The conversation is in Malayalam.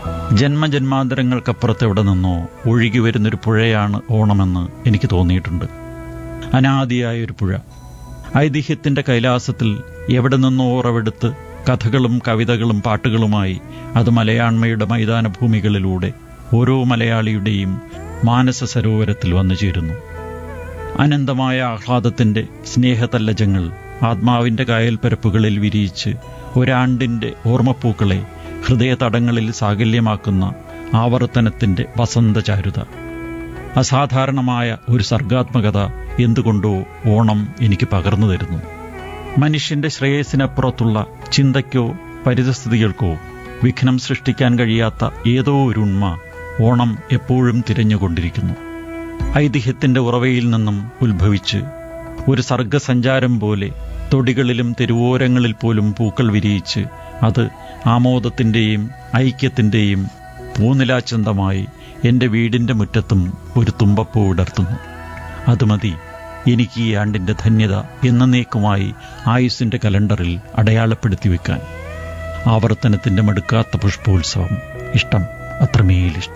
ജന്മജന്മാന്തരങ്ങൾക്കപ്പുറത്ത് എവിടെ നിന്നോ ഒഴുകി വരുന്നൊരു പുഴയാണ് ഓണമെന്ന് എനിക്ക് തോന്നിയിട്ടുണ്ട് അനാദിയായ ഒരു പുഴ ഐതിഹ്യത്തിന്റെ കൈലാസത്തിൽ എവിടെ നിന്നോ ഉറവെടുത്ത് കഥകളും കവിതകളും പാട്ടുകളുമായി അത് മലയാണ്മയുടെ മൈതാന ഭൂമികളിലൂടെ ഓരോ മലയാളിയുടെയും മാനസ സരോവരത്തിൽ വന്നു ചേരുന്നു അനന്തമായ ആഹ്ലാദത്തിന്റെ സ്നേഹതല്ലജങ്ങൾ ആത്മാവിന്റെ കായൽപ്പരപ്പുകളിൽ വിരിയിച്ച് ഒരാണ്ടിന്റെ ഓർമ്മപ്പൂക്കളെ ഹൃദയതടങ്ങളിൽ സാകല്യമാക്കുന്ന ആവർത്തനത്തിന്റെ വസന്തചാരുത അസാധാരണമായ ഒരു സർഗാത്മകത എന്തുകൊണ്ടോ ഓണം എനിക്ക് പകർന്നു തരുന്നു മനുഷ്യന്റെ ശ്രേയസിനപ്പുറത്തുള്ള ചിന്തയ്ക്കോ പരിതസ്ഥിതികൾക്കോ വിഘ്നം സൃഷ്ടിക്കാൻ കഴിയാത്ത ഏതോ ഒരു ഉണ്മ ഓണം എപ്പോഴും തിരഞ്ഞുകൊണ്ടിരിക്കുന്നു ഐതിഹ്യത്തിന്റെ ഉറവയിൽ നിന്നും ഉത്ഭവിച്ച് ഒരു സർഗസഞ്ചാരം പോലെ തൊടികളിലും തെരുവോരങ്ങളിൽ പോലും പൂക്കൾ വിരിയിച്ച് അത് ആമോദത്തിന്റെയും ഐക്യത്തിന്റെയും പൂനിലാചന്തമായി എൻ്റെ വീടിൻ്റെ മുറ്റത്തും ഒരു തുമ്പപ്പൂ വിടർത്തുന്നു അത് മതി എനിക്ക് ഈ ആണ്ടിൻ്റെ ധന്യത എന്നേക്കുമായി ആയുസിൻ്റെ കലണ്ടറിൽ അടയാളപ്പെടുത്തി വെക്കാൻ ആവർത്തനത്തിൻ്റെ മടുക്കാത്ത പുഷ്പോത്സവം ഇഷ്ടം അത്രമേലിഷ്ടം